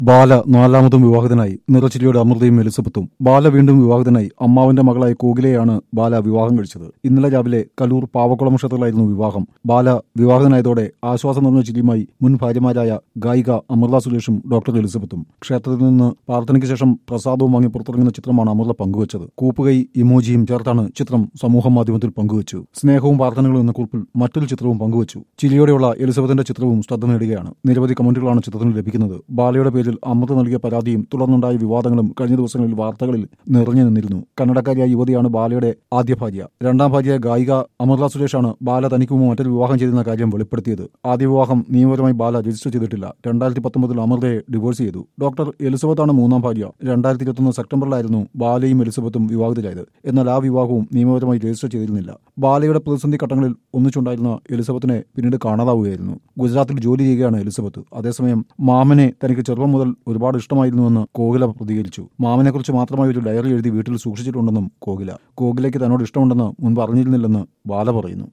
ബാല നാലാമതും വിവാഹിതനായി നിറച്ചിരിയുടെ അമൃതയും എലിസബത്തും ബാല വീണ്ടും വിവാഹിതനായി അമ്മാവന്റെ മകളായ കോകിലയാണ് ബാല വിവാഹം കഴിച്ചത് ഇന്നലെ രാവിലെ കലൂർ പാവക്കുളം ക്ഷേത്രത്തിലായിരുന്നു വിവാഹം ബാല വിവാഹിതനായതോടെ ആശ്വാസം നിറഞ്ഞ ചിരിയുമായി മുൻ ഭാര്യമാരായ ഗായിക അമൃത സുരേഷും ഡോക്ടർ എലിസബത്തും ക്ഷേത്രത്തിൽ നിന്ന് പ്രാർത്ഥനയ്ക്ക് ശേഷം പ്രസാദവും വാങ്ങി പുറത്തിറങ്ങുന്ന ചിത്രമാണ് അമൃത പങ്കുവച്ചത് കൂപ്പുകൈ ഇമോജിയും ചേർത്താണ് ചിത്രം സമൂഹ മാധ്യമത്തിൽ പങ്കുവച്ചു സ്നേഹവും പ്രാർത്ഥനകളും എന്ന കുറിപ്പിൽ മറ്റൊരു ചിത്രവും പങ്കുവച്ചു ചിരിയോടെയുള്ള എലിസബത്തിന്റെ ചിത്രവും ശ്രദ്ധ നേടുകയാണ് നിരവധി കമന്റുകളാണ് ചിത്രത്തിന് ലഭിക്കുന്നത് ബാലയുടെ പേരിൽ അമൃത നൽകിയ പരാതിയും തുടർന്നുണ്ടായ വിവാദങ്ങളും കഴിഞ്ഞ ദിവസങ്ങളിൽ വാർത്തകളിൽ നിറഞ്ഞു നിന്നിരുന്നു കന്നഡക്കാരിയായ യുവതിയാണ് ബാലയുടെ ആദ്യ ഭാര്യ രണ്ടാം ഭാര്യ ഗായിക അമൃത സുരേഷാണ് ബാല തനിക്ക് മുമ്പ് മറ്റൊരു വിവാഹം ചെയ്തിരുന്ന കാര്യം വെളിപ്പെടുത്തിയത് ആദ്യ വിവാഹം നിയമപരമായി ബാല രജിസ്റ്റർ ചെയ്തിട്ടില്ല രണ്ടായിരത്തി പത്തൊമ്പതിൽ അമൃതയെ ഡിവോഴ്സ് ചെയ്തു ഡോക്ടർ എലിസബത്താണ് മൂന്നാം ഭാര്യ രണ്ടായിരത്തി ഇരുപത്തൊന്ന് സെപ്റ്റംബറിലായിരുന്നു ബാലയും എലിസബത്തും വിവാഹിതരായത് എന്നാൽ ആ വിവാഹവും നിയമപരമായി രജിസ്റ്റർ ചെയ്തിരുന്നില്ല ബാലയുടെ പ്രതിസന്ധി ഘട്ടങ്ങളിൽ ഒന്നിച്ചുണ്ടായിരുന്ന എലിസബത്തിനെ പിന്നീട് കാണാതാവുകയായിരുന്നു ഗുജറാത്തിൽ ജോലി ചെയ്യുകയാണ് എലിസബത്ത് അതേസമയം മാമനെ തനിക്ക് ചെറുപ്പം മുതൽ ഒരുപാട് ഇഷ്ടമായിരുന്നുവെന്ന് കോകില പ്രതികരിച്ചു മാമനെക്കുറിച്ച് മാത്രമായി ഒരു ഡയറി എഴുതി വീട്ടിൽ സൂക്ഷിച്ചിട്ടുണ്ടെന്നും കോകില കോകിലയ്ക്ക് തന്നോട് ഇഷ്ടമുണ്ടെന്ന് മുൻപ് അറിഞ്ഞിരുന്നില്ലെന്ന് ബാല പറയുന്നു